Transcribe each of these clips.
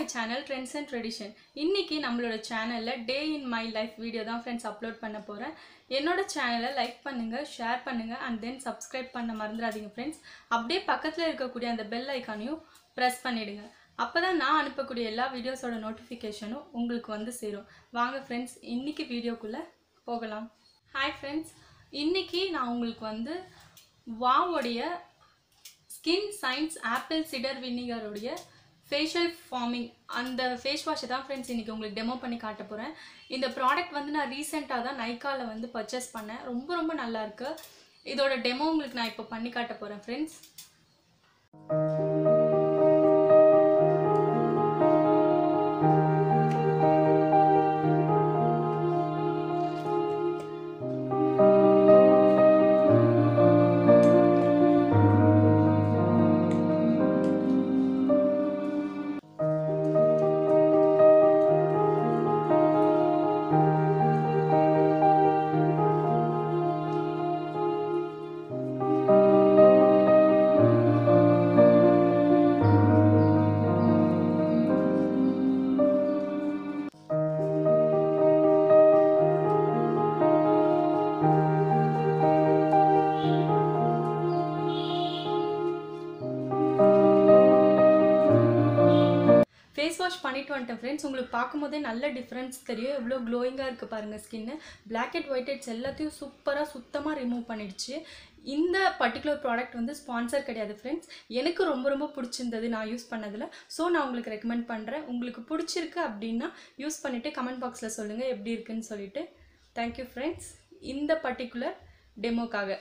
channel trends and tradition இன்னைக்கு நம்மளோட சேனலில் day in my life video தான் ஃப்ரெண்ட்ஸ் அப்லோட் பண்ண போகிறேன் என்னோட சேனலை லைக் பண்ணுங்கள் ஷேர் பண்ணுங்கள் அண்ட் தென் சப்ஸ்கிரைப் பண்ண மறந்துடாதீங்க ஃப்ரெண்ட்ஸ் அப்படியே பக்கத்தில் இருக்கக்கூடிய அந்த பெல் ஐக்கானையும் ப்ரெஸ் பண்ணிவிடுங்க அப்போ தான் நான் அனுப்பக்கூடிய எல்லா வீடியோஸோட நோட்டிஃபிகேஷனும் உங்களுக்கு வந்து சேரும் வாங்க ஃப்ரெண்ட்ஸ் இன்னைக்கு வீடியோக்குள்ளே போகலாம் ஹாய் ஃப்ரெண்ட்ஸ் இன்னைக்கு நான் உங்களுக்கு வந்து வாவோடைய ஸ்கின் சயின்ஸ் ஆப்பிள் சிடர் வினிகருடைய ஃபேஷியல் ஃபார்மிங் அந்த ஃபேஸ் வாஷை தான் ஃப்ரெண்ட்ஸ் இன்றைக்கி உங்களுக்கு டெமோ பண்ணி காட்ட போகிறேன் இந்த ப்ராடக்ட் வந்து நான் ரீசெண்டாக தான் நைக்காவில் வந்து பர்ச்சேஸ் பண்ணேன் ரொம்ப ரொம்ப நல்லா இருக்கு இதோட டெமோ உங்களுக்கு நான் இப்போ பண்ணி காட்ட போகிறேன் ஃப்ரெண்ட்ஸ் ஃபேஸ் வாஷ் பண்ணிட்டு வந்துட்டேன் ஃப்ரெண்ட்ஸ் உங்களுக்கு பார்க்கும்போதே நல்ல டிஃப்ரென்ஸ் தெரியும் எவ்வளோ க்ளோயிங்காக இருக்குது பாருங்கள் skin blackhead whiteheads எல்லாத்தையும் சூப்பராக சுத்தமாக ரிமூவ் பண்ணிடுச்சு இந்த பர்டிகுலர் ப்ராடக்ட் வந்து ஸ்பான்சர் கிடையாது ஃப்ரெண்ட்ஸ் எனக்கு ரொம்ப ரொம்ப பிடிச்சிருந்தது நான் யூஸ் பண்ணதில் ஸோ நான் உங்களுக்கு ரெக்கமெண்ட் பண்ணுறேன் உங்களுக்கு பிடிச்சிருக்கு அப்படின்னா யூஸ் பண்ணிவிட்டு கமெண்ட் பாக்ஸில் சொல்லுங்கள் எப்படி இருக்குன்னு சொல்லிட்டு தேங்க்யூ ஃப்ரெண்ட்ஸ் இந்த பர்டிகுலர் டெமோக்காக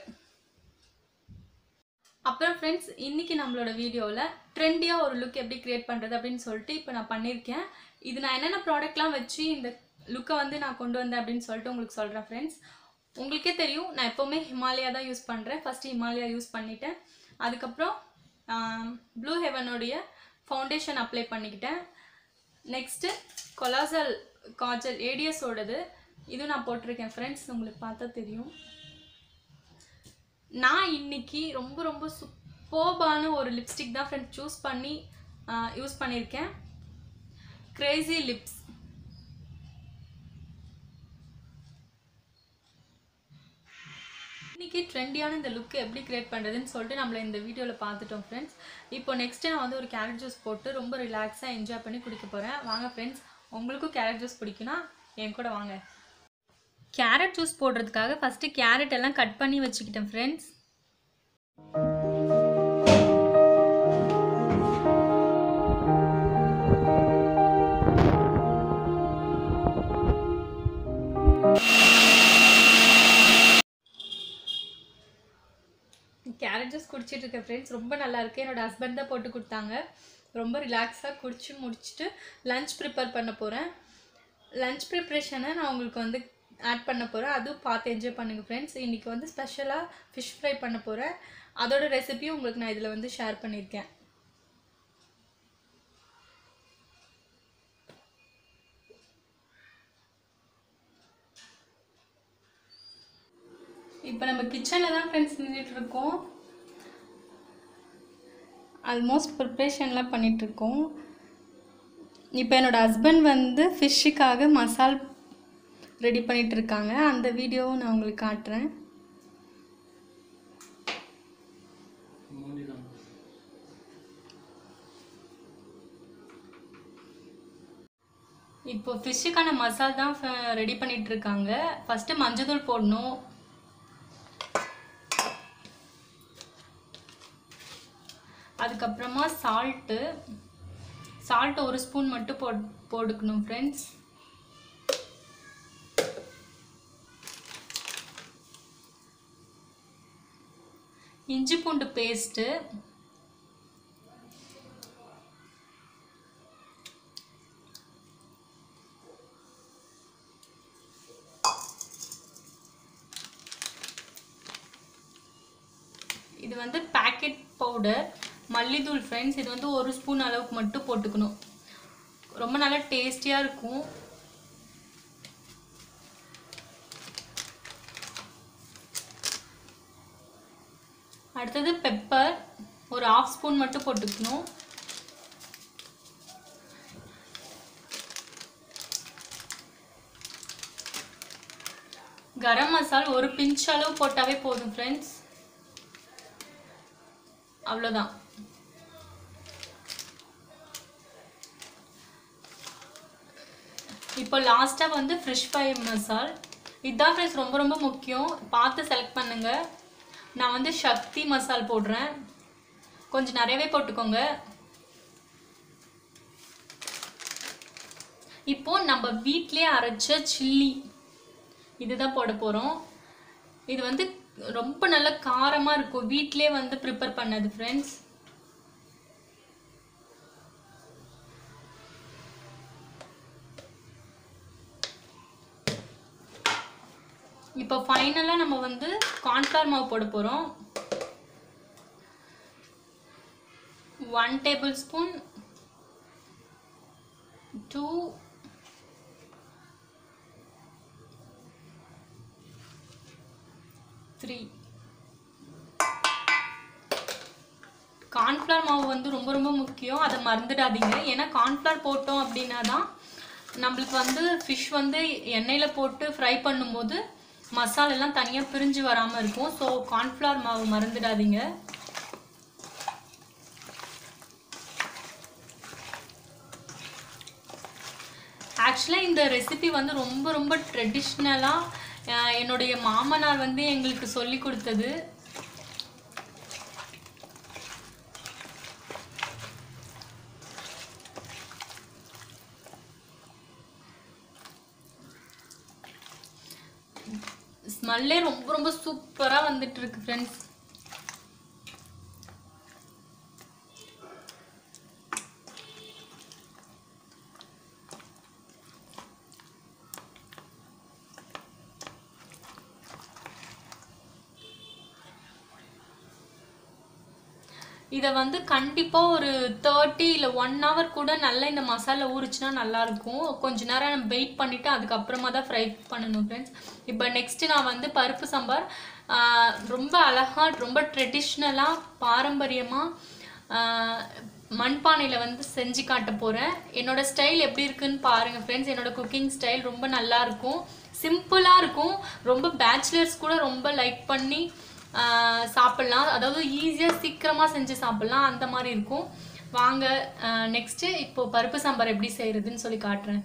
அப்புறம் ஃப்ரெண்ட்ஸ் இன்னைக்கு நம்மளோட வீடியோவில் ட்ரெண்டியாக ஒரு லுக் எப்படி கிரியேட் பண்ணுறது அப்படின்னு சொல்லிட்டு இப்போ நான் பண்ணியிருக்கேன் இது நான் என்னென்ன ப்ராடக்ட்லாம் வச்சு இந்த லுக்கை வந்து நான் கொண்டு வந்தேன் அப்படின்னு சொல்லிட்டு உங்களுக்கு சொல்கிறேன் ஃப்ரெண்ட்ஸ் உங்களுக்கே தெரியும் நான் எப்போவுமே ஹிமாலயா தான் யூஸ் பண்ணுறேன் ஃபஸ்ட்டு ஹிமாலயா யூஸ் பண்ணிட்டேன் அதுக்கப்புறம் ப்ளூ ஹெவனுடைய ஃபவுண்டேஷன் அப்ளை பண்ணிக்கிட்டேன் நெக்ஸ்ட்டு கொலாசல் காஜல் ஏடிஎஸோடது இதுவும் நான் போட்டிருக்கேன் ஃப்ரெண்ட்ஸ் உங்களுக்கு பார்த்தா தெரியும் நான் இன்னைக்கு ரொம்ப ரொம்ப சூப்பர்பான ஒரு லிப்ஸ்டிக் தான் ஃப்ரெண்ட்ஸ் சூஸ் பண்ணி யூஸ் பண்ணியிருக்கேன் கிரேசி லிப்ஸ் இன்னைக்கு ட்ரெண்டியான இந்த லுக்கு எப்படி கிரியேட் பண்ணுறதுன்னு சொல்லிட்டு நம்மளை இந்த வீடியோவில் பார்த்துட்டோம் ஃப்ரெண்ட்ஸ் இப்போ நெக்ஸ்ட்டு நான் வந்து ஒரு கேரட் ஜூஸ் போட்டு ரொம்ப ரிலாக்ஸாக என்ஜாய் பண்ணி குடிக்க போகிறேன் வாங்க ஃப்ரெண்ட்ஸ் உங்களுக்கும் கேரட் ஜூஸ் பிடிக்குன்னா என் கூட வாங்க கேரட் ஜூஸ் போடுறதுக்காக ஃபஸ்ட்டு கேரட் எல்லாம் கட் பண்ணி வச்சுக்கிட்டேன் ஃப்ரெண்ட்ஸ் கேரட் ஜூஸ் குடிச்சிட்டு இருக்கேன் ஃப்ரெண்ட்ஸ் ரொம்ப நல்லா இருக்கு என்னோட ஹஸ்பண்ட் தான் போட்டு கொடுத்தாங்க ரொம்ப ரிலாக்ஸாக குடிச்சு முடிச்சுட்டு லஞ்ச் ப்ரிப்பேர் பண்ண போகிறேன் லஞ்ச் ப்ரிப்ரேஷனை நான் உங்களுக்கு வந்து ஆட் பண்ண போகிறேன் அதுவும் பார்த்து என்ஜாய் பண்ணுங்கள் ஃப்ரெண்ட்ஸ் இன்றைக்கி வந்து ஸ்பெஷலாக ஃபிஷ் ஃப்ரை பண்ண போகிறேன் அதோட ரெசிபியும் உங்களுக்கு நான் இதில் வந்து ஷேர் பண்ணியிருக்கேன் இப்போ நம்ம கிச்சனில் தான் ஃப்ரெண்ட்ஸ் நின்றுட்டு இருக்கோம் ஆல்மோஸ்ட் ப்ரிப்ரேஷன்லாம் பண்ணிகிட்ருக்கோம் இப்போ என்னோடய ஹஸ்பண்ட் வந்து ஃபிஷ்ஷுக்காக மசால் ரெடி பண்ணிட்டு இருக்காங்க அந்த வீடியோவும் நான் உங்களுக்கு காட்டுறேன் இப்போ ஃபிஷ்ஷுக்கான மசால் தான் ரெடி பண்ணிட்டு இருக்காங்க ஃபஸ்ட்டு மஞ்சள் போடணும் அதுக்கப்புறமா சால்ட்டு சால்ட் ஒரு ஸ்பூன் மட்டும் போ போட்டுக்கணும் ஃப்ரெண்ட்ஸ் இஞ்சி பூண்டு பேஸ்ட்டு இது வந்து பேக்கெட் பவுடர் மல்லித்தூள் ஃப்ரெண்ட்ஸ் இது வந்து ஒரு ஸ்பூன் அளவுக்கு மட்டும் போட்டுக்கணும் ரொம்ப நல்லா டேஸ்டியாக இருக்கும் அடுத்தது பெப்பர் ஒரு ஆஃப் ஸ்பூன் மட்டும் போட்டுக்கணும் கரம் மசால் ஒரு பிஞ்ச் அளவு போட்டாவே போதும் ஃப்ரெண்ட்ஸ் அவ்வளோதான் இப்போ லாஸ்ட்டாக வந்து ஃப்ரெஷ் ஃப்ரை மசால் இதுதான் ஃப்ரெண்ட்ஸ் ரொம்ப ரொம்ப முக்கியம் பார்த்து செலக்ட் பண்ணுங்க நான் வந்து சக்தி மசால் போடுறேன் கொஞ்சம் நிறையவே போட்டுக்கோங்க இப்போ நம்ம வீட்டிலே அரைச்ச சில்லி இதுதான் போட போகிறோம் இது வந்து ரொம்ப நல்ல காரமாக இருக்கும் வீட்டிலே வந்து ப்ரிப்பேர் பண்ணது ஃப்ரெண்ட்ஸ் இப்போ ஃபைனலாக நம்ம வந்து கார்ன்ஃப்ளவர் மாவு போட போகிறோம் one tablespoon two three cornflour மாவு வந்து ரொம்ப ரொம்ப முக்கியம் அதை மறந்துடாதீங்க ஏன்னா கார்ன்ஃப்ளவர் போட்டோம் அப்படின்னா தான் நம்மளுக்கு வந்து ஃபிஷ் வந்து எண்ணெயில் போட்டு ஃப்ரை பண்ணும்போது மசாலா எல்லாம் தனியாக பிரிஞ்சு வராமல் இருக்கும் ஸோ கார்ன்ஃப்ளவர் மாவு மறந்துடாதீங்க ஆக்சுவலாக இந்த ரெசிபி வந்து ரொம்ப ரொம்ப ட்ரெடிஷ்னலாக என்னுடைய மாமனார் வந்து எங்களுக்கு சொல்லி கொடுத்தது ஸ்மெல்லே ரொம்ப ரொம்ப சூப்பராக வந்துட்டு இருக்கு ஃப்ரெண்ட்ஸ் இதை வந்து கண்டிப்பாக ஒரு தேர்ட்டி இல்லை ஒன் ஹவர் கூட நல்லா இந்த மசாலா ஊறிச்சுன்னா நல்லாயிருக்கும் கொஞ்ச நேரம் நம்ம வெயிட் பண்ணிவிட்டு அதுக்கப்புறமா தான் ஃப்ரை பண்ணணும் ஃப்ரெண்ட்ஸ் இப்போ நெக்ஸ்ட்டு நான் வந்து பருப்பு சாம்பார் ஆஹ், ரொம்ப அழகாக ரொம்ப ட்ரெடிஷ்னலாக பாரம்பரியமாக மண்பானையில் வந்து செஞ்சு காட்ட போகிறேன் என்னோட ஸ்டைல் எப்படி இருக்குன்னு பாருங்கள் ஃப்ரெண்ட்ஸ் என்னோட குக்கிங் ஸ்டைல் ரொம்ப நல்லா இருக்கும் சிம்பிளாக இருக்கும் ரொம்ப பேச்சுலர்ஸ் கூட ரொம்ப லைக் பண்ணி ஆஹ் சாப்பிட்லாம் அதாவது ஈஸியாக சீக்கிரமாக செஞ்சு சாப்பிட்லாம் அந்த மாதிரி இருக்கும் வாங்க நெக்ஸ்ட்டு இப்போ பருப்பு சாம்பார் எப்படி செய்கிறதுன்னு சொல்லி காட்டுறேன்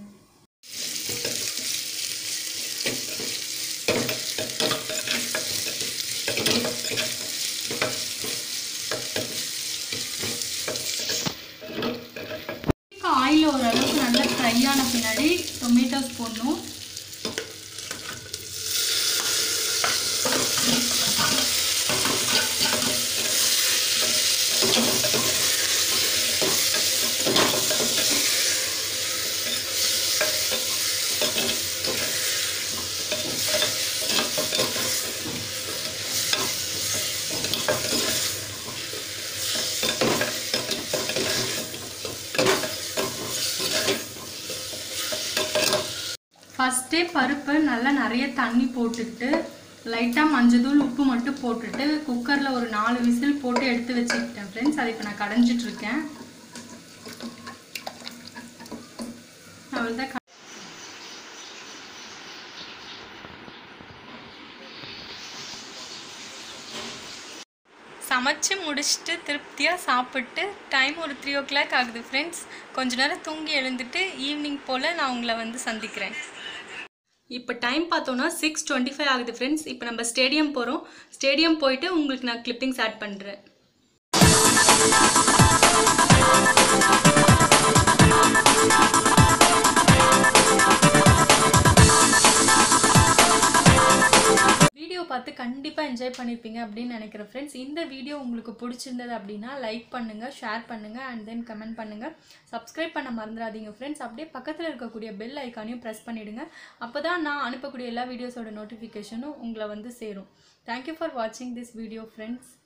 ஆயில் ஓரளவுக்கு நல்லா ஃப்ரை ஆன பின்னாடி டொமேட்டோஸ் போடணும் ஃபஸ்ட்டே பருப்பை நல்லா நிறைய தண்ணி போட்டுட்டு லைட்டாக மஞ்சத்தூள் உப்பு மட்டும் போட்டுட்டு குக்கரில் ஒரு நாலு விசில் போட்டு எடுத்து வச்சுக்கிட்டேன் ஃப்ரெண்ட்ஸ் அதை இப்போ நான் கடைஞ்சிட்டு இருக்கேன் அவ்வளோதான் சமைச்சு முடிச்சுட்டு திருப்தியாக சாப்பிட்டு டைம் ஒரு த்ரீ ஓ கிளாக் ஆகுது ஃப்ரெண்ட்ஸ் கொஞ்ச நேரம் தூங்கி எழுந்துட்டு ஈவினிங் போல் நான் உங்களை வந்து சந்திக்கிறேன் இப்போ டைம் பார்த்தோன்னா சிக்ஸ் டுவெண்ட்டி ஃபைவ் ஆகுது ஃப்ரெண்ட்ஸ் இப்போ நம்ம ஸ்டேடியம் போகிறோம் ஸ்டேடியம் போயிட்டு உங்களுக்கு நான் கிளிப்பிங்ஸ் ஆட் பண்ணுறேன் வீடியோ பார்த்து கண்டிப்பாக என்ஜாய் பண்ணியிருப்பீங்க அப்படின்னு நினைக்கிறேன் ஃப்ரெண்ட்ஸ் இந்த வீடியோ உங்களுக்கு பிடிச்சிருந்தது அப்படின்னா லைக் பண்ணுங்கள் ஷேர் பண்ணுங்கள் அண்ட் தென் கமெண்ட் பண்ணுங்கள் சப்ஸ்கிரைப் பண்ண மறந்துடாதீங்க ஃப்ரெண்ட்ஸ் அப்படியே பக்கத்தில் இருக்கக்கூடிய பெல் ஐக்கானையும் ப்ரெஸ் பண்ணிவிடுங்க அப்போ தான் நான் அனுப்பக்கூடிய எல்லா வீடியோஸோட நோட்டிஃபிகேஷனும் உங்களை வந்து சேரும் தேங்க்யூ ஃபார் வாட்சிங் திஸ் வீடியோ ஃப்ரெண்ட்ஸ்